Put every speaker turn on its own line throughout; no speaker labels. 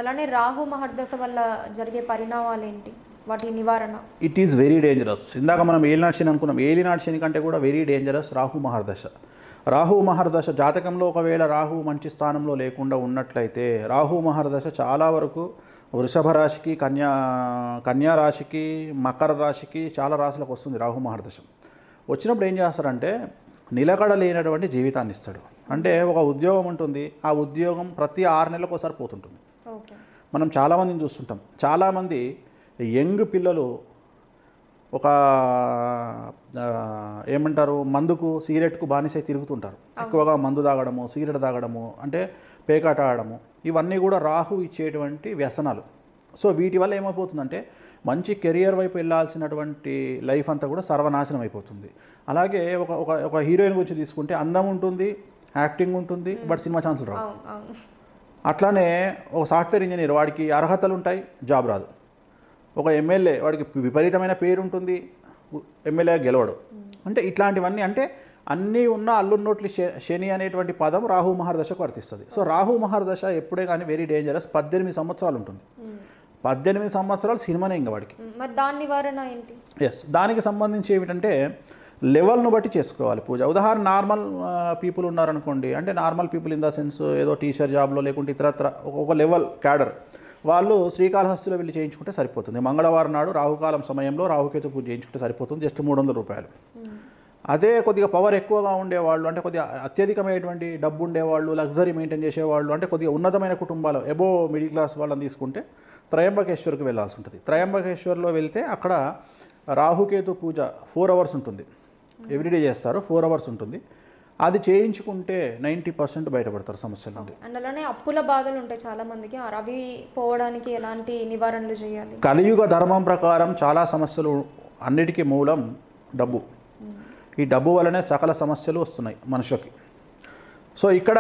అలానే రాహు మహర్దశ వల్ల జరిగే పరిణామాలు ఏంటి వాటి నివారణ
ఇట్ ఈస్ వెరీ డేంజరస్ ఇందాక మనం ఏలినాటి శని అనుకున్నాం ఏలినాటి శని కంటే కూడా వెరీ డేంజరస్ రాహు మహర్దశ రాహు మహర్దశ జాతకంలో ఒకవేళ రాహు మంచి స్థానంలో లేకుండా ఉన్నట్లయితే రాహు మహర్దశ చాలా వరకు వృషభ రాశికి కన్యా కన్యా రాశికి మకర రాశికి చాలా రాశులకు వస్తుంది రాహు మహర్దశ వచ్చినప్పుడు ఏం చేస్తారంటే నిలకడ లేనటువంటి జీవితాన్ని ఇస్తాడు అంటే ఒక ఉద్యోగం ఉంటుంది ఆ ఉద్యోగం ప్రతి ఆరు నెలలకు ఒకసారి పోతుంటుంది
ఓకే
మనం చాలామందిని చూస్తుంటాం చాలామంది యంగ్ పిల్లలు ఒక ఆ, ఏమంటారు మందుకు సిగరెట్కు బానిసై తిరుగుతుంటారు ఎక్కువగా మందు తాగడము సిగరెట్ తాగడము అంటే పేకాట ఆడము ఇవన్నీ కూడా రాహు ఇచ్చేటువంటి వ్యసనాలు సో వీటి వల్ల ఏమైపోతుందంటే మంచి కెరియర్ వైపు వెళ్ళాల్సినటువంటి లైఫ్ అంతా కూడా సర్వనాశనం అయిపోతుంది అలాగే ఒక ఒక ఒక హీరోయిన్ గురించి తీసుకుంటే అందం ఉంటుంది యాక్టింగ్ ఉంటుంది బట్ సినిమా ఛాన్సులు రావు
అవును అవును
అట్లానే ఒక సాఫ్ట్వేర్ ఇంజనీర్ వాడికి అర్హతలు ఉంటాయి జాబ్ రాదు ఒక ఎమ్మెల్యే వాడికి విపరీతమైన పేరు ఉంటుంది ఎమ్మెల్యే గెలవడు అంటే ఇట్లాంటివన్నీ అంటే అన్నీ ఉన్న అల్లున్నోట్లి శ- శని అనేటువంటి పదం రాహు మహర్దశకు వర్తిస్తుంది సో రాహు మహర్దశ ఎప్పుడే కానీ వెరీ డేంజరస్ పద్దెనిమిది సంవత్సరాలు ఉంటుంది
మ్మ్.
పద్దెనిమిది సంవత్సరాలు సినిమానే ఇంకా వాడికి
మ్మ్. మరి దాని నివారణ ఏంటి
ఎస్ దానికి సంబంధించి ఏమిటంటే లెవెల్ను బట్టి చేసుకోవాలి పూజ ఉదాహరణ నార్మల్ పీపుల్ ఉన్నారనుకోండి అంటే normal people in the sense ఏదో టీచర్ జాబ్లో లేకుంటే ఇతరత్ర ఒక- ఒక లెవెల్ క్యాడర్ వాళ్ళు శ్రీకాళహస్తిలో వెళ్ళి చేయించుకుంటే సరిపోతుంది మంగళవారం నాడు రాహుకాలం సమయంలో రాహుకేతు పూజ చేయించుకుంటే సరిపోతుంది జస్ట్ మూడు వందల రూపాయలు
మ్మ్.
అదే కొద్దిగా పవర్ ఎక్కువగా ఉండేవాళ్ళు అంటే కొద్దిగా అత్యధికమైనటువంటి డబ్బు ఉండేవాళ్ళు లగ్జరీ మెయింటైన్ చేసేవాళ్ళు అంటే కొద్దిగా ఉన్నతమైన కుటుంబాలు ఎబో మిడిల్ క్లాస్ వాళ్ళని తీసుకుంటే త్రయంబకేశ్వర్కి వెళ్ళాల్సి ఉంటుంది త్రయంబకేశ్వర్లో వెళ్తే అక్కడ రాహుకేతు పూజ ఫోర్ అవర్స్ ఉంటుంది ఎవ్రీడే చేస్తారు ఫోర్ అవర్స్ ఉంటుంది అది చేయించుకుంటే నైంటీ పర్సెంట్ బయటపడతారు సమస్యల నుండి
అండ్ అలానే అప్పుల బాధలు ఉంటాయి చాలా మందికి ఆ అవి పోవడానికి ఎలాంటి నివారణలు చేయాలి
కలియుగ ధర్మం ప్రకారం చాలా సమస్యలు అన్నిటికీ మూలం డబ్బు ఈ డబ్బు వల్లనే సకల సమస్యలు వస్తున్నాయి మనుషులకి సో ఇక్కడ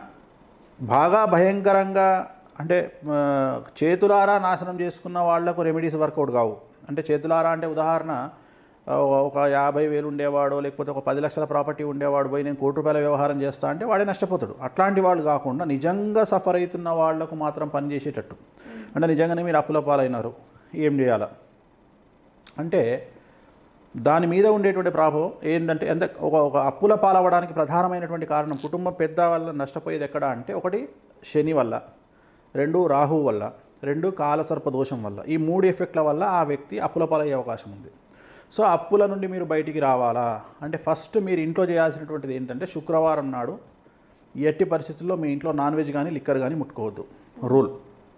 బాగా భయంకరంగా అంటే ఆ, చేతులారా నాశనం చేసుకున్న వాళ్లకు రెమెడీస్ వర్కౌట్ కావు అంటే చేతులారా అంటే ఉదాహరణ ఆ, ఒక యాభై వేలు ఉండేవాడో లేకపోతే ఒక పది లక్షల ప్రాపర్టీ ఉండేవాడు పోయి నేను కోటి రూపాయల వ్యవహారం చేస్తా అంటే వాడే నష్టపోతాడు అట్లాంటి వాళ్ళు కాకుండా నిజంగా సఫర్ అవుతున్న వాళ్లకు మాత్రం పని చేసేటట్టు అంటే నిజంగానే మీరు అప్పుల పాలైనారు ఏం చేయాలా అంటే దాని మీద ఉండేటువంటి ప్రభావం ఏంటంటే ఎంత ఒక ఒక అప్పుల పాలవడానికి ప్రధానమైనటువంటి కారణం కుటుంబం పెద్ద వల్ల నష్టపోయేది ఎక్కడ అంటే ఒకటి శని వల్ల రెండు రాహు వల్ల రెండు కాలసర్ప దోషం వల్ల ఈ మూడు ఎఫెక్ట్ల వల్ల ఆ వ్యక్తి అప్పుల పాలయ్యే అవకాశం ఉంది సో అప్పుల నుండి మీరు బయటికి రావాలా అంటే ఫస్ట్ మీరు ఇంట్లో చేయాల్సినటువంటిది ఏంటంటే శుక్రవారం నాడు ఎట్టి పరిస్థితుల్లో మీ ఇంట్లో నాన్ వెజ్ కానీ లిక్కర్ కానీ ముట్టుకోవద్దు రూల్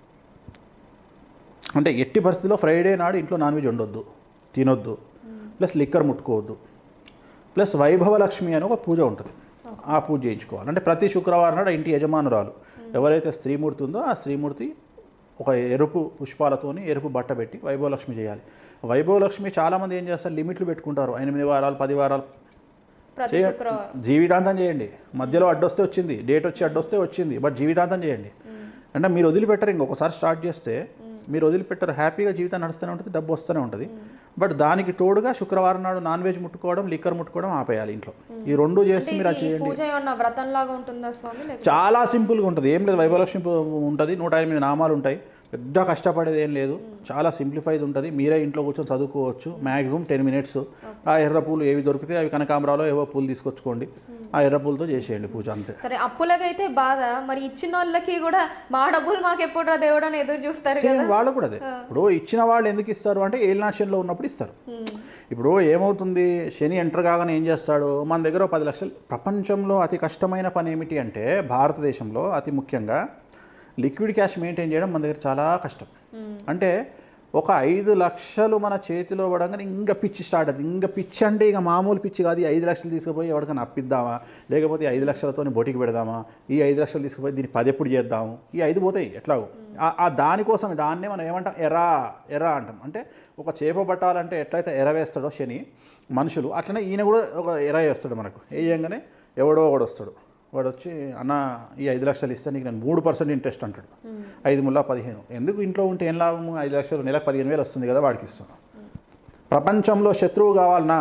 అంటే ఎట్టి పరిస్థితుల్లో ఫ్రైడే నాడు ఇంట్లో నాన్ వెజ్ ఉండొద్దు తినొద్దు ప్లస్ లిక్కర్ ముట్టుకోవద్దు ప్లస్ వైభవ లక్ష్మి అని ఒక పూజ ఉంటుంది ఆ పూజ చేయించుకోవాలి అంటే ప్రతి శుక్రవారం నాడు ఆ ఇంటి యజమానురాలు ఎవరైతే స్త్రీమూర్తి ఉందో ఆ స్త్రీమూర్తి ఒక ఎరుపు పుష్పాలతోని ఎరుపు బట్ట పెట్టి వైభవలక్ష్మి చేయాలి వైభవలక్ష్మి చాలామంది ఏం చేస్తారు లిమిట్లు పెట్టుకుంటారు ఎనిమిది వారాలు పది వారాలు
ప్రతి
చేయ-
శుక్రవారం
జీవితాంతం చేయండి మధ్యలో అడ్డొస్తే వచ్చింది డేట్ వచ్చి అడ్డొస్తే వచ్చింది బట్ జీవితాంతం చేయండి అంటే మీరు వదిలిపెట్టరు ఇంకొకసారి స్టార్ట్ చేస్తే మీరు వదిలిపెట్టరు హ్యాపీగా జీవితం నడుస్తూనే ఉంటుంది డబ్బు వస్తూనే ఉంటుంది బట్ దానికి తోడుగా శుక్రవారం నాడు నాన్ వెజ్ ముట్టుకోవడం లిక్కర్ ముట్టుకోవడం ఆపేయాలి ఇంట్లో ఈ రెండు చేస్తే మీరు అది
ఈ
చేయండి
పూజ ఏమన్నా వ్రతం లాగా ఉంటుందా స్వామి లేకపోతే
చాలా సింపుల్గా ఉంటుంది ఏం లేదు వైభవలక్ష్మి పు- ఉంటుంది నూట ఎనిమిది నామాలు ఉంటాయి పెద్ద కష్టపడేది ఏం లేదు చాలా సింప్లిఫైడ్ ఉంటుంది మీరే ఇంట్లో కూర్చొని చదువుకోవచ్చు మ్యాక్సిమం టెన్ మినిట్స్ ఆ ఎర్ర పూలు ఏవి దొరికితే అవి కనకాంబరాలో ఏవో పూలు తీసుకొచ్చుకోండి ఆ ఎర్ర పూలతో చేసేయండి పూజ అంతే
సరే అప్పులకైతే బాధ మరి ఇచ్చిన వాళ్ళకి కూడా మా డబ్బులు మాకు ఎప్పుడు రా దేవుడు అని ఎదురు చూస్తారు
సేమ్
కదా
వాళ్ళు కూడా అదే ఇప్పుడు ఇచ్చిన వాళ్ళు ఎందుకు ఇస్తారు అంటే ఏలినాశంలో ఉన్నప్పుడు ఇస్తారు
ఉమ్.
ఇప్పుడు ఏమవుతుంది శని ఎంటర్ కాగానే ఏం చేస్తాడు మన దగ్గర ఓ పది లక్షలు ప్రపంచంలో అతి కష్టమైన పని ఏమిటి అంటే భారతదేశంలో అతి ముఖ్యంగా లిక్విడ్ క్యాష్ మెయింటైన్ చేయడం మన దగ్గర చాలా కష్టం
ఉమ్.
అంటే ఒక ఐదు లక్షలు మన చేతిలో పడగానే ఇంకా పిచ్చి స్టార్ట్ అవుతుంది ఇంకా పిచ్చి అంటే ఇక మామూలు పిచ్చి కాదు ఈ ఐదు లక్షలు తీసుకుపోయి ఎవరికైనా అప్పిద్దామా లేకపోతే ఈ ఐదు లక్షలతో బొటికి పెడదామా ఈ ఐదు లక్షలు తీసుకుపోయి దీన్ని పది ఎప్పుడు చేద్దాము ఈ ఐదు పోతాయి ఎట్లాగో ఆ- ఆ దానికోసం దాన్నే మనం ఏమంటాం ఎరా ఎరా అంటాం అంటే ఒక చేప పట్టాలంటే ఎట్లయితే ఎర వేస్తాడో శని మనుషులు అట్లనే ఈయన కూడా ఒక ఎర వేస్తాడు మనకు వేయంగానే ఎవడో ఒకడు వస్తాడు వాడు వచ్చి అన్న ఈ ఐదు లక్షలు ఇస్తే నీకు నేను మూడు పర్సెంట్ ఇంట్రెస్ట్ అంటాడు
ఉమ్.
ఐదు ముల్లా పదిహేను ఎందుకు ఇంట్లో ఉంటే ఏం లాభము ఐదు లక్షలు నెలకు పదిహేను వేలు వస్తుంది కదా వాడికి ఇస్తాం ప్రపంచంలో శత్రువు కావాలన్నా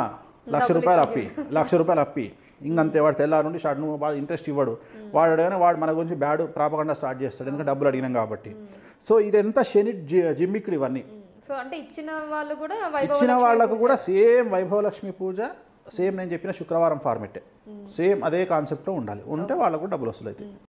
లక్ష రూపాయలు అప్పి లక్ష రూపాయలు అప్పి ఇంకంతే వాడు తెల్లారి నుండి స్టార్ట్ నువ్వు వాడు ఇంట్రెస్ట్ ఇవ్వడు వాడు అడగానే వాడు మన గురించి బ్యాడ్ ప్రాపకుండా స్టార్ట్ చేస్తాడు ఎందుకంటే డబ్బులు అడిగినాం కాబట్టి సో ఇదంతా శని జి జిమ్మిక్లు ఇవన్నీ
సో అంటే ఇచ్చిన వాళ్ళు కూడా వైభవ
ఇచ్చిన వాళ్ళకు కూడా సేమ్ వైభవలక్ష్మి పూజ సేమ్ నేను చెప్పిన శుక్రవారం ఫార్మెట్టే సేమ్ అదే కాన్సెప్ట్లో ఉండాలి ఉంటే వాళ్ళకు డబ్బులు వస్తుంది